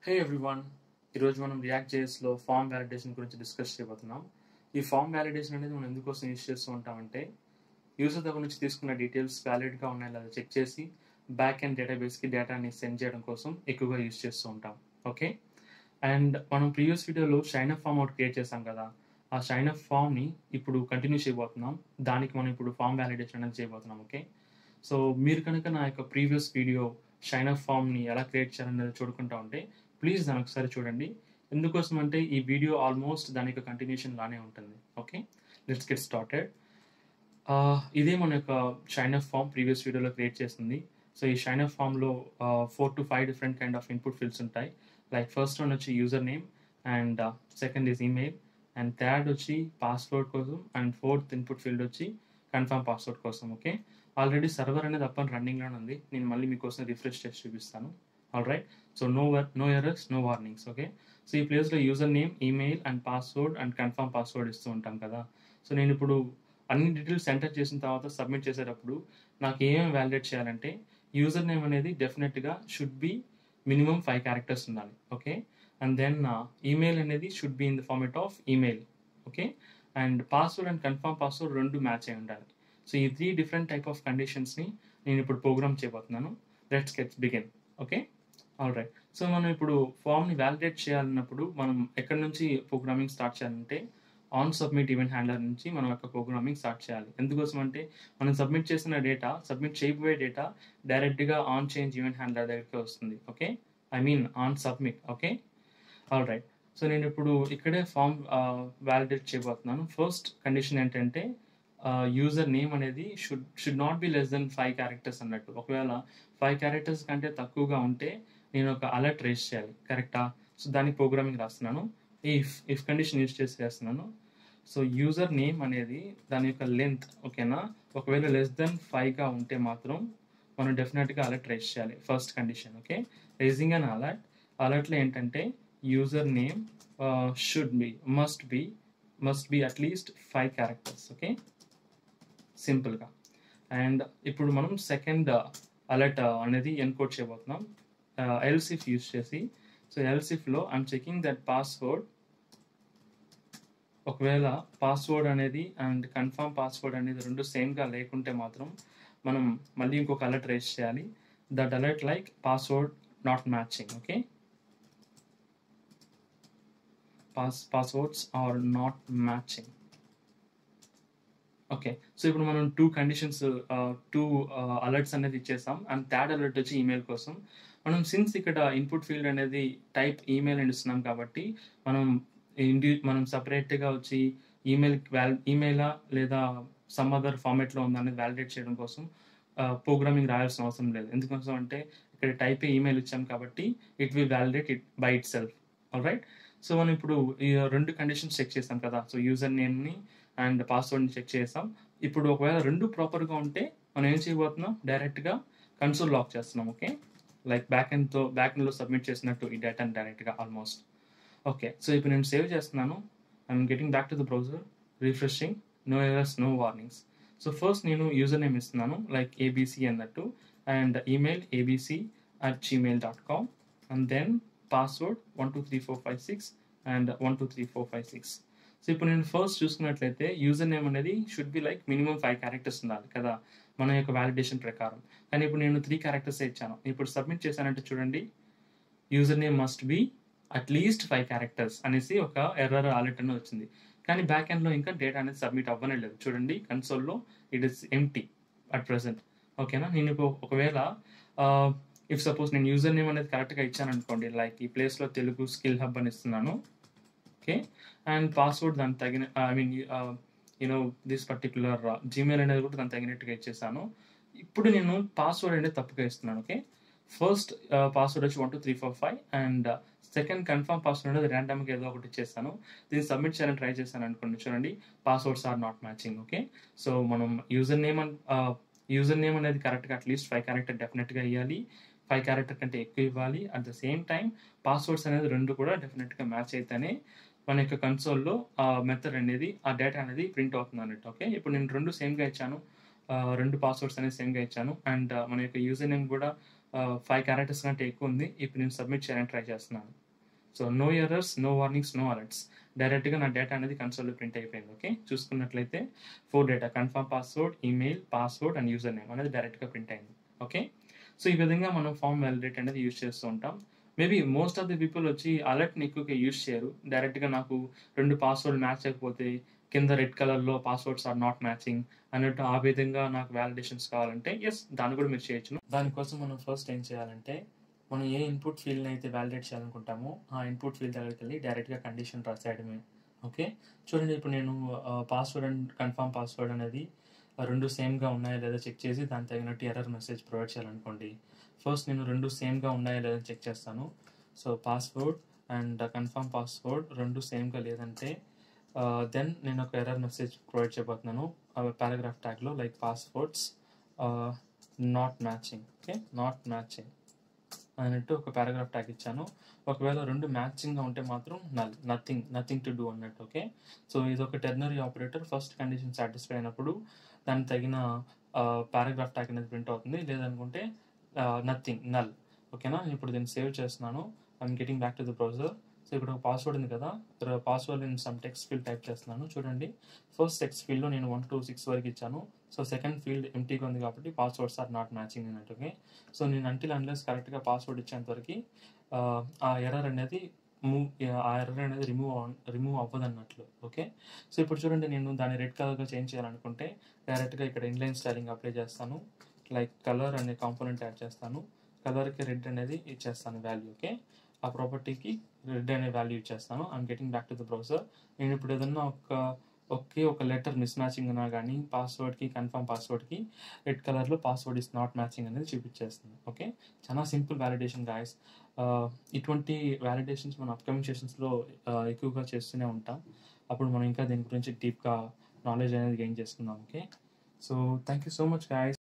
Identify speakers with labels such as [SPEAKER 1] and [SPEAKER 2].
[SPEAKER 1] హే everyone ఈరోజు మనం React జేఎస్లో ఫామ్ వ్యాలిడేషన్ గురించి డిస్కస్ చేయబోతున్నాం ఈ ఫామ్ వ్యాలిడేషన్ అనేది మనం ఎందుకోసం యూజ్ చేస్తూ ఉంటామంటే యూజర్ దగ్గర నుంచి తీసుకున్న డీటెయిల్స్ వ్యాలిడ్గా ఉన్నాయో లేదా చెక్ చేసి బ్యాక్ అండ్ డేటాబేస్కి డేటాని సెండ్ చేయడం కోసం ఎక్కువగా యూజ్ చేస్తూ ఉంటాం ఓకే అండ్ మనం ప్రీవియస్ వీడియోలో షైన్ అప్ ఫామ్ ఒకటి క్రియేట్ చేసాం కదా ఆ షైన్ అప్ ఫామ్ని ఇప్పుడు కంటిన్యూ చేయబోతున్నాం దానికి మనం ఇప్పుడు ఫామ్ వ్యాలిడేషన్ అనేది చేయబోతున్నాం ఓకే సో మీరు కనుక నా యొక్క ప్రీవియస్ వీడియో షైన్ అప్ ఫామ్ని ఎలా క్రియేట్ చేయాలనేది చూడుకుంటా ఉంటే ప్లీజ్ దాని ఒకసారి చూడండి ఎందుకోసం అంటే ఈ వీడియో ఆల్మోస్ట్ దాని యొక్క కంటిన్యూషన్ లానే ఉంటుంది ఓకే లెట్స్ గెట్ స్టార్టెడ్ ఇదే మన యొక్క షైన్ అప్ ఫామ్ ప్రీవియస్ వీడియోలో క్రియేట్ చేసింది సో ఈ షైన్ అప్ ఫామ్లో four to five different kind of input fields ఉంటాయి లైక్ ఫస్ట్ వన్ వచ్చి user name and second is email and third వచ్చి పాస్వర్డ్ కోసం అండ్ ఫోర్త్ ఇన్పుట్ ఫీల్డ్ వచ్చి confirm password కోసం ఓకే ఆల్రెడీ సర్వర్ అనేది up and రన్నింగ్లోనే ఉంది నేను మళ్ళీ మీకోసం రిఫ్రెష్ చేసి చూపిస్తాను all right so no no errors no warnings okay so ఈ ప్లేస్లో user name email and password and confirm password ఇస్తూ ఉంటాం కదా సో నేను ఇప్పుడు అన్ని డీటెయిల్స్ ఎంటర్ చేసిన తర్వాత సబ్మిట్ చేసేటప్పుడు నాకు ఏమేమి వ్యాలిడేట్ చేయాలంటే యూజర్ నేమ్ అనేది డెఫినెట్గా should be minimum five characters ఉండాలి ఓకే అండ్ దెన్ ఈమెయిల్ అనేది should be in the format of email okay and password and confirm password రెండు మ్యాచ్ అయి ఉండాలి సో ఈ త్రీ డిఫరెంట్ టైప్ ఆఫ్ కండిషన్స్ని నేను ఇప్పుడు ప్రోగ్రామ్ చేయబోతున్నాను let's gets begin okay all right so మనం ఇప్పుడు ఫామ్ని వ్యాలిడేట్ చేయాలన్నప్పుడు మనం ఎక్కడి నుంచి ప్రోగ్రామింగ్ స్టార్ట్ చేయాలంటే ఆన్ సబ్మిట్ ఈవెంట్ హ్యాండలర్ నుంచి మనం యొక్క ప్రోగ్రామింగ్ స్టార్ట్ చేయాలి ఎందుకోసం అంటే మనం సబ్మిట్ చేసిన డేటా సబ్మిట్ చేయబోయే డేటా డైరెక్ట్గా ఆన్ చేంజ్ ఈవెంట్ హ్యాండలర్ దగ్గరికి వస్తుంది okay I mean on submit okay all right so నేను ఇప్పుడు ఇక్కడే ఫామ్ వ్యాలిడేట్ చేయబోతున్నాను ఫస్ట్ కండిషన్ ఏంటంటే యూజర్ నేమ్ అనేది should should not be less than five characters అన్నట్టు ఒకవేళ ఫైవ్ క్యారెక్టర్స్ కంటే తక్కువగా ఉంటే నేను ఒక అలర్ట్ రేస్ చేయాలి కరెక్టా సో దానికి ప్రోగ్రామింగ్ రాస్తున్నాను ఇఫ్ ఇఫ్ కండిషన్ యూజ్ చేసి చేస్తున్నాను సో యూజర్ నేమ్ అనేది దాని యొక్క లెంత్ ఓకేనా ఒకవేళ లెస్ దెన్ ఫైవ్గా ఉంటే మాత్రం మనం డెఫినెట్గా అలర్ట్ రేస్ చేయాలి first condition okay raising an alert అలర్ట్లో ఏంటంటే user name should be must be must be at least five characters okay సింపుల్గా అండ్ ఇప్పుడు మనం సెకండ్ అలర్ట్ అనేది ఎన్కోడ్ చేయబోతున్నాం ఎల్సిఫ్ యూస్ చేసి సో ఎల్సిఫ్లో ఐమ్ చెకింగ్ దట్ పాస్వర్డ్ ఒకవేళ పాస్వర్డ్ అనేది అండ్ కన్ఫర్మ్ పాస్వర్డ్ అనేది రెండు సేమ్గా లేకుంటే మాత్రం మనం మళ్ళీ ఇంకొక అలర్ట్ రేస్ చేయాలి that alert like password not matching okay pass passwords are not matching okay so ఇప్పుడు మనం టూ కండిషన్స్ టూ అలర్ట్స్ అనేది ఇచ్చేసాం అండ్ థర్డ్ అలర్ట్ వచ్చి ఈమెయిల్ కోసం మనం సిన్స్ ఇక్కడ ఇన్పుట్ ఫీల్డ్ అనేది టైప్ ఈమెయిల్ అని ఇస్తున్నాం కాబట్టి మనం ఇండి మనం సపరేట్గా వచ్చి ఈమెయిల్ వ్యాల్ ఈమెయిలా లేదా సమ్ అదర్ ఫార్మేట్లో ఉందనేది వ్యాలిడేట్ చేయడం కోసం ప్రోగ్రామింగ్ రాయాల్సిన అవసరం లేదు ఎందుకోసం అంటే ఇక్కడ టైప్ ఈమెయిల్ ఇచ్చాం కాబట్టి it will validate it by itself all right so మనం ఇప్పుడు ఈ రెండు కండిషన్స్ చెక్ చేస్తాం కదా సో యూజర్ నేమ్ని అండ్ పాస్వర్డ్ని చెక్ చేస్తాం ఇప్పుడు ఒకవేళ రెండు ప్రాపర్గా ఉంటే మనం ఏం చేయబోతున్నాం డైరెక్ట్గా కన్సోల్ లాక్ చేస్తున్నాం ఓకే లైక్ బ్యాక్ ఎండ్తో బ్యాక్ ఎండ్లో సబ్మిట్ చేసినట్టు ఈ డేటాని డైరెక్ట్గా ఆల్మోస్ట్ ఓకే సో ఇప్పుడు నేను సేవ్ చేస్తున్నాను I'm getting back to the browser refreshing no errors no warnings so first నేను యూజర్ నేమ్ ఇస్తున్నాను లైక్ ఏబీసీ అన్నట్టు and email ABC at Gmail dot com and then password one two three four five six and one two three four five six so ఇప్పుడు నేను first చూసుకున్నట్లయితే user name అనేది should be like minimum five characters ఉండాలి కదా మన యొక్క validation ప్రకారం కానీ ఇప్పుడు నేను త్రీ క్యారెక్టర్స్ ఇచ్చాను ఇప్పుడు సబ్మిట్ చేశానంటే చూడండి user name must be at least five characters అనేసి ఒక ఎర్రర్ అలర్ట్ అని వచ్చింది కానీ బ్యాక్ ఎండ్లో ఇంకా డేటా అనేది సబ్మిట్ అవ్వనే లేదు చూడండి కన్సోల్లో it is empty at present ఓకేనా నేను ఇప్పుడు ఒకవేళ ఇఫ్ సపోజ్ నేను యూజర్ నేమ్ అనేది కరెక్ట్గా ఇచ్చాను అనుకోండి లైక్ ఈ ప్లేస్లో తెలుగు స్కిల్ హబ్ అని ఇస్తున్నాను ఓకే అండ్ పాస్వర్డ్ దానికి తగిన I mean you know this particular Gmail అనేది కూడా దానికి తగినట్టుగా ఇచ్చేసాను ఇప్పుడు నేను పాస్వర్డ్ అనేది తప్పుగా ఇస్తున్నాను ఓకే ఫస్ట్ పాస్వర్డ్ వచ్చి one two three four five and second confirm password అనేది ర్యాండమ్గా ఏదో ఒకటి ఇచ్చేస్తాను దీన్ని సబ్మిట్ చేయాలని ట్రై చేశాను అనుకోండి చూడండి passwords are not matching okay so మనం యూజర్ నేమ్ యూజర్ నేమ్ అనేది కరెక్ట్గా అట్లీస్ట్ ఫైవ్ క్యారెక్టర్ డెఫినెట్గా ఇవ్వాలి ఫైవ్ క్యారెక్టర్ కంటే ఎక్కువ ఇవ్వాలి at the same time passwords అనేది రెండు కూడా డెఫినెట్గా మ్యాచ్ అయితేనే మన యొక్క కన్సోల్లో ఆ మెథడ్ అనేది ఆ డేటా అనేది ప్రింట్ అవుతుంది అన్నట్టు ఓకే ఇప్పుడు నేను రెండు సేమ్గా ఇచ్చాను రెండు పాస్వర్డ్స్ అనేది సేమ్గా ఇచ్చాను అండ్ మన యొక్క యూజర్ నేమ్ కూడా ఫైవ్ క్యారెక్టర్స్ కంటే ఎక్కువ ఉంది ఇప్పుడు నేను సబ్మిట్ చేయాలని ట్రై చేస్తున్నాను so no errors no warnings no alerts డైరెక్ట్గా నా డేటా అనేది కన్సోల్లో ప్రింట్ అయిపోయింది ఓకే చూసుకున్నట్లయితే four data confirm password email password and user name అనేది డైరెక్ట్గా ప్రింట్ అయింది ఓకే సో ఈ విధంగా మనం ఫామ్ వ్యాలిడేట్ అనేది యూజ్ చేస్తూ ఉంటాం maybe most of the people వచ్చి అలర్ట్ని ఎక్కువగా యూజ్ చేయరు డైరెక్ట్గా నాకు రెండు పాస్వర్డ్ మ్యాచ్ అయిపోతే కింద రెడ్ కలర్లో పాస్వర్డ్స్ ఆర్ నాట్ మ్యాచింగ్ అన్నట్టు ఆ విధంగా నాకు వ్యాలిడేషన్స్ కావాలంటే ఎస్ దాన్ని కూడా మీరు చేయొచ్చు దానికోసం మనం ఫస్ట్ ఏం చేయాలంటే మనం ఏ ఇన్పుట్ ఫీల్డ్ని అయితే వ్యాలిడేట్ చేయాలనుకుంటామో ఆ ఇన్పుట్ ఫీల్డ్ దగ్గరికి వెళ్ళి డైరెక్ట్గా కండిషన్ రాసేయడమే ఓకే చూడండి ఇప్పుడు నేను పాస్వర్డ్ అండ్ కన్ఫర్మ్ పాస్వర్డ్ అనేది రెండు సేమ్గా ఉన్నాయా లేదా చెక్ చేసి దానికి తగినట్టు ఎర్రర్ మెసేజ్ ప్రొవైడ్ చేయాలనుకోండి ఫస్ట్ నేను రెండు సేమ్గా ఉన్నాయా లేదా చెక్ చేస్తాను so password and confirm password రెండు సేమ్గా లేదంటే దెన్ నేను ఒక ఎర్రర్ మెసేజ్ ప్రొవైడ్ చేయబోతున్నాను పారాగ్రాఫ్ ట్యాగ్లో like passwords not matching okay not matching అన్నట్టు ఒక పారాగ్రాఫ్ ట్యాగ్ ఇచ్చాను ఒకవేళ రెండు మ్యాచింగ్గా ఉంటే మాత్రం null nothing nothing to do అన్నట్టు ఓకే సో ఇది ఒక ternary operator first condition satisfy అయినప్పుడు దానికి తగిన పారాగ్రాఫ్ ట్యాగ్ అనేది ప్రింట్ అవుతుంది లేదనుకుంటే నథింగ్ నల్ ఓకేనా ఇప్పుడు దీన్ని సేవ్ చేస్తున్నాను I'm getting back to the browser so ఇక్కడ ఒక పాస్వర్డ్ ఉంది కదా పాస్వర్డ్ నేను సమ్ టెక్స్ట్ ఫీల్డ్ టైప్ చేస్తున్నాను చూడండి ఫస్ట్ టెక్స్ట్ ఫీల్డ్లో నేను వన్ టూ సిక్స్ వరకు ఇచ్చాను సో సెకండ్ ఫీల్డ్ ఎంటీగా ఉంది కాబట్టి పాస్వర్డ్స్ ఆర్ నాట్ మ్యాచింగ్ అన్నట్టు ఓకే సో నేను అంటిల్ అన్లెస్ కరెక్ట్గా పాస్వర్డ్ ఇచ్చేంత వరకు ఆ ఎర్రర్ అనేది మూవ్ ఆ ఎర్రర్ అనేది రిమూవ్ రిమూవ్ అవ్వదు అన్నట్లు ఓకే సో ఇప్పుడు చూడండి నేను దాన్ని రెడ్ కలర్గా చేంజ్ చేయాలనుకుంటే డైరెక్ట్గా ఇక్కడ ఇన్లైన్ స్టైలింగ్ అప్లై చేస్తాను లైక్ కలర్ అనే కాంపోనెంట్ యాడ్ చేస్తాను కలర్కి రెడ్ అనేది ఇచ్చేస్తాను వాల్యూ ఓకే ఆ ప్రాపర్టీకి రెడ్ అనే వాల్యూ ఇచ్చేస్తాను I'm getting back to the browser నేను ఇప్పుడు ఏదన్నా ఒక ఒకే ఒక లెటర్ మిస్ మ్యాచింగ్ ఉన్నా కానీ పాస్వర్డ్కి కన్ఫర్మ్ పాస్వర్డ్కి రెడ్ కలర్లో పాస్వర్డ్ ఇస్ నాట్ మ్యాచింగ్ అనేది చూపించేస్తుంది ఓకే చాలా సింపుల్ వ్యాలిడేషన్ గాయస్ ఇటువంటి వ్యాలిడేషన్స్ మన అప్కమింగ్ సెషన్స్లో ఎక్కువగా చేస్తూనే ఉంటాం అప్పుడు మనం ఇంకా దీని గురించి డీప్గా నాలెడ్జ్ అనేది గెయిన్ చేసుకుందాం okay so thank you so much guys